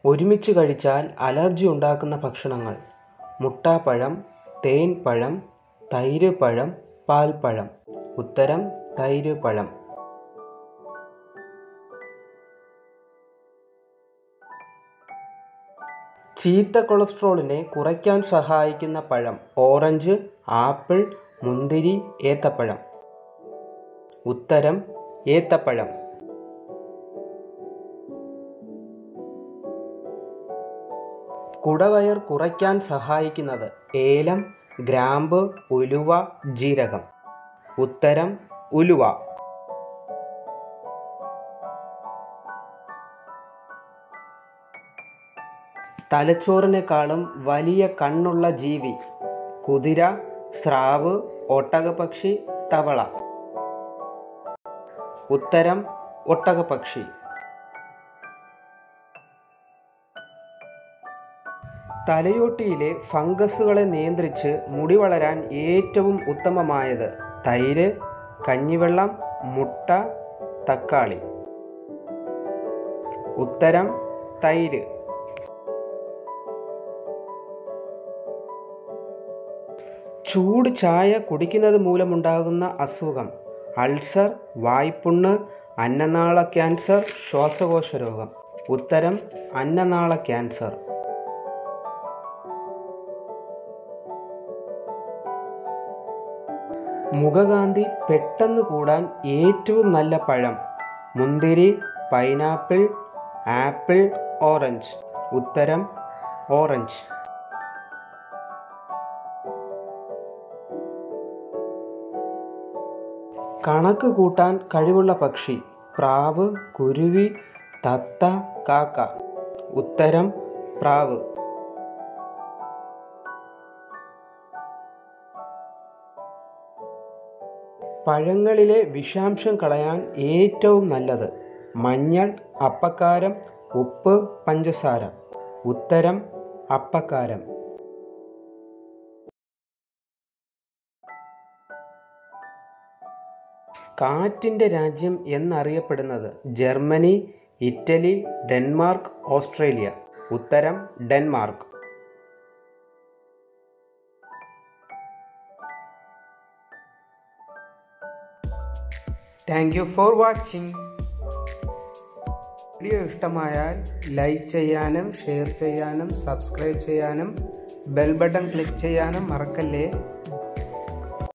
ഒരുമിച്ച് കഴിച്ചാൽ അലർജി ഉണ്ടാക്കുന്ന ഭക്ഷണങ്ങൾ മുട്ടാപ്പഴം തേൻ പഴം തൈര് പഴം പാൽപ്പഴം ഉത്തരം തൈര് പഴം ചീത്ത കൊളസ്ട്രോളിനെ കുറയ്ക്കാൻ സഹായിക്കുന്ന പഴം ഓറഞ്ച് ആപ്പിൾ മുന്തിരി ഏത്തപ്പഴം ഉത്തരം ഏത്തപ്പഴം കുടവയർ കുറയ്ക്കാൻ സഹായിക്കുന്നത് ഏലം ഗ്രാമ്പ് ഉലുവ ജീരകം ഉത്തരം ഉലുവ തലച്ചോറിനേക്കാളും വലിയ കണ്ണുള്ള ജീവി കുതിര സ്രാവ് ഒട്ടകപക്ഷി തവള ഉത്തരം ഒട്ടകപക്ഷി തലയോട്ടിയിലെ ഫംഗസുകളെ നിയന്ത്രിച്ച് മുടി വളരാൻ ഏറ്റവും ഉത്തമമായത് തൈര് കഞ്ഞിവെള്ളം മുട്ട തക്കാളി ഉത്തരം തൈര് ചൂട് ചായ കുടിക്കുന്നത് മൂലമുണ്ടാകുന്ന അസുഖം അൾസർ വായ്പുണ്ണ് അന്നനാള ക്യാൻസർ ശ്വാസകോശ രോഗം ഉത്തരം അന്നനാള ക്യാൻസർ മുഖകാന്തി പെട്ടെന്ന് കൂടാൻ ഏറ്റവും നല്ല പഴം മുന്തിരി പൈനാപ്പിൾ ആപ്പിൾ ഓറഞ്ച് ഉത്തരം ഓറഞ്ച് കണക്ക് കൂട്ടാൻ കഴിവുള്ള പക്ഷി പ്രാവ് കുരുവി തത്ത കാക്ക ഉത്തരം പ്രാവ് പഴങ്ങളിലെ വിഷാംശം കളയാൻ ഏറ്റവും നല്ലത് മഞ്ഞൾ അപ്പക്കാരം ഉപ്പ് പഞ്ചസാര ഉത്തരം അപ്പക്കാരം കാറ്റിൻ്റെ രാജ്യം എന്നറിയപ്പെടുന്നത് ജർമ്മനി ഇറ്റലി ഡെൻമാർക്ക് ഓസ്ട്രേലിയ ഉത്തരം Denmark thank you for watching video ഇഷ്ടമായാൽ ലൈക്ക് ചെയ്യാനും ഷെയർ ചെയ്യാനും സബ്സ്ക്രൈബ് ചെയ്യാനും ബെൽ ബട്ടൺ ക്ലിക്ക് ചെയ്യാനും മറക്കല്ലേ